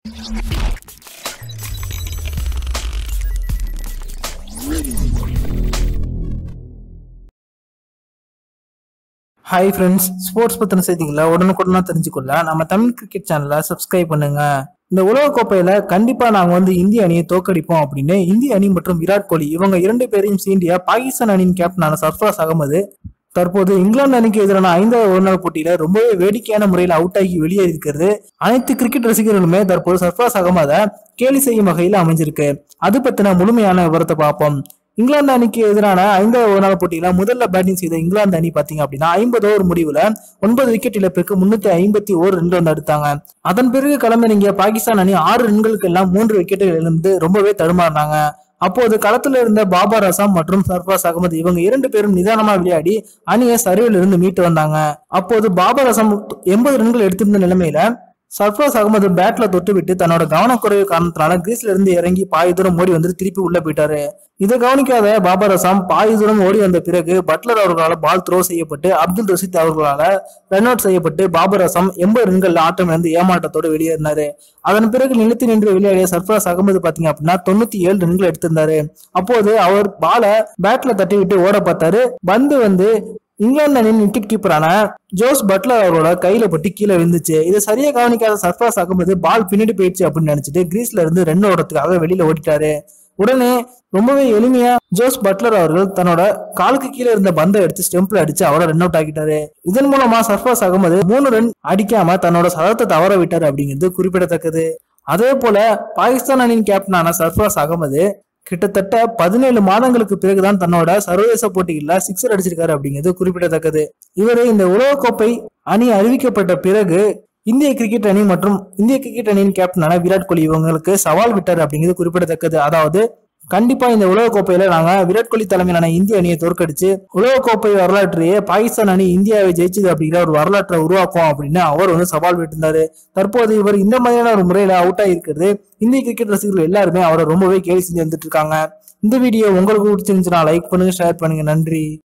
hi friends sports பத்தின செய்திகளை உடனுக்குடனா தெரிஞ்சுக்கொள்ள நம்ம தமிழ் கிரிக்கெட் சேனலை சப்ஸ்கிரைப் பண்ணுங்க இந்த உலகக்கோப்பையில கண்டிப்பா நாங்க வந்து இந்திய அணியை தோக்கடிப்போம் அப்படின்னு இந்திய அணி மற்றும் விராட் கோலி இவங்க இரண்டு பேரையும் சீண்டிய பாகிஸ்தான் அணியின் கேப்டனான சர்ஃப்ராஸ் அகமது தற்போது இங்கிலாந்து அணிக்கு எதிரான ஐந்தாவது ஒருநாள் போட்டியில ரொம்பவே வேடிக்கையான முறையில் அவுட் ஆகி வெளியே இருக்கிறது அனைத்து கிரிக்கெட் ரசிகர்களுமே தற்போது சர்ஃப்ராஸ் அகமதை கேலி செய்யும் வகையில் அமைஞ்சிருக்கு அது பத்தின முழுமையான விவரத்தை பார்ப்போம் இங்கிலாந்து அணிக்கு எதிரான ஐந்தாவது ஒரு நாள் போட்டியில முதல்ல பேட்டிங் செய்த இங்கிலாந்து அணி பாத்தீங்க அப்படின்னா ஐம்பது ஓவர் முடிவுல ஒன்பது விக்கெட் இழப்பிற்கு முன்னூத்தி ஐம்பத்தி ஓர் ரன் வந்து எடுத்தாங்க அதன் பிறகு களமிறங்கிய பாகிஸ்தான் அணி ஆறு ரன்களுக்கு எல்லாம் மூன்று விக்கெட்டுகள் இழந்து ரொம்பவே தடுமாறினாங்க அப்போது களத்துல இருந்த பாபா ரசாம் மற்றும் சர்ஃபாஸ் அகமது இவங்க இரண்டு பேரும் நிதானமா விளையாடி அணியை சரிவில் இருந்து மீட்டு வந்தாங்க அப்போது பாபா ரசாம் எண்பது ரன்கள் எடுத்திருந்த நிலைமையில சர்ஃப்ராஸ் அகமது பேட்ல தொட்டு விட்டு தன்னோட கவனக்குறைவு காரணத்தினால கிரீஸ்ல இருந்து இறங்கி பாதி தூரம் ஓடி வந்து திருப்பி உள்ள போயிட்டாரு இதை கவனிக்காத பாபர் அசாம் பாதி தூரம் ஓடி வந்த பிறகு பட்லர் அவர்களால் பால் த்ரோ செய்யப்பட்டு அப்துல் ரஷீத் அவர்களால ரன் அவுட் செய்யப்பட்டு பாபர் அசாம் எண்பது ரன்கள் ஆட்டம் இருந்து ஏமாற்றத்தோடு வெளியேறினாரு அதன் பிறகு நிறுத்தி நின்று விளையாடிய சர்ஃப்ராஸ் அகமது பாத்தீங்க அப்படின்னா தொண்ணூத்தி ஏழு ரன்கள் எடுத்திருந்தாரு அப்போது அவர் பாலை பேட்ல தட்டி விட்டு ஓட பார்த்தாரு பந்து வந்து இங்கிலாந்து அணியின் விக்கெட் கீப்பரான ஜோஸ் பட்லர் அவரோட கையில பட்டு கீழே விழுந்துச்சு இதை சரியா கவனிக்காத சர்ஃபாஸ் அகமது பால் பின்னாடி போயிடுச்சு அப்படின்னு நினைச்சிட்டு கிரீஸ்ல இருந்து ரன் ஓடுறதுக்காக வெளியில ஓடிட்டாரு உடனே ரொம்பவே எளிமையா ஜோஸ் பட்லர் அவர்கள் தன்னோட காலுக்கு கீழே இருந்த பந்தை எடுத்து ஸ்டெம்ப்ல அடிச்சு அவரை ரன் அவுட் ஆக்கிட்டாரு இதன் மூலமா சர்ஃபாஸ் அகமது மூணு ரன் அடிக்காம தன்னோட சதத்தை தவற விட்டாரு அப்படிங்கிறது குறிப்பிடத்தக்கது அதே போல பாகிஸ்தான் அணியின் கேப்டனான சர்ஃபாஸ் அகமது கிட்டத்தட்ட பதினேழு மாதங்களுக்கு பிறகுதான் தன்னோட சர்வதேச போட்டிகள்ல சிக்ஸர் அடிச்சிருக்காரு அப்படிங்கிறது குறிப்பிடத்தக்கது இவரு இந்த உலகக்கோப்பை அணி அறிவிக்கப்பட்ட பிறகு இந்திய கிரிக்கெட் அணி மற்றும் இந்திய கிரிக்கெட் அணியின் கேப்டனான விராட் கோலி இவங்களுக்கு சவால் விட்டார் அப்படிங்கிறது குறிப்பிடத்தக்கது அதாவது கண்டிப்பா இந்த உலகக்கோப்பையில நாங்க விராட் கோலி தலைமையிலான இந்திய அணியை தோற்கடிச்சு உலகக்கோப்பை வரலாற்றையே பாகிஸ்தான் அணி இந்தியாவை ஜெயிச்சது அப்படிங்கிற ஒரு வரலாற்றை உருவாக்கும் அப்படின்னு அவர் வந்து சவால் விட்டிருந்தாரு தற்போது இவர் இந்த மாதிரியான ஒரு முறையில அவுட் ஆகிருக்கிறது இந்திய கிரிக்கெட் ரசிகர்கள் எல்லாருமே அவரை ரொம்பவே கேலி செஞ்சு வந்துட்டு இருக்காங்க இந்த வீடியோ உங்களுக்கு பிடிச்சிருந்துச்சுன்னா லைக் பண்ணுங்க ஷேர் பண்ணுங்க நன்றி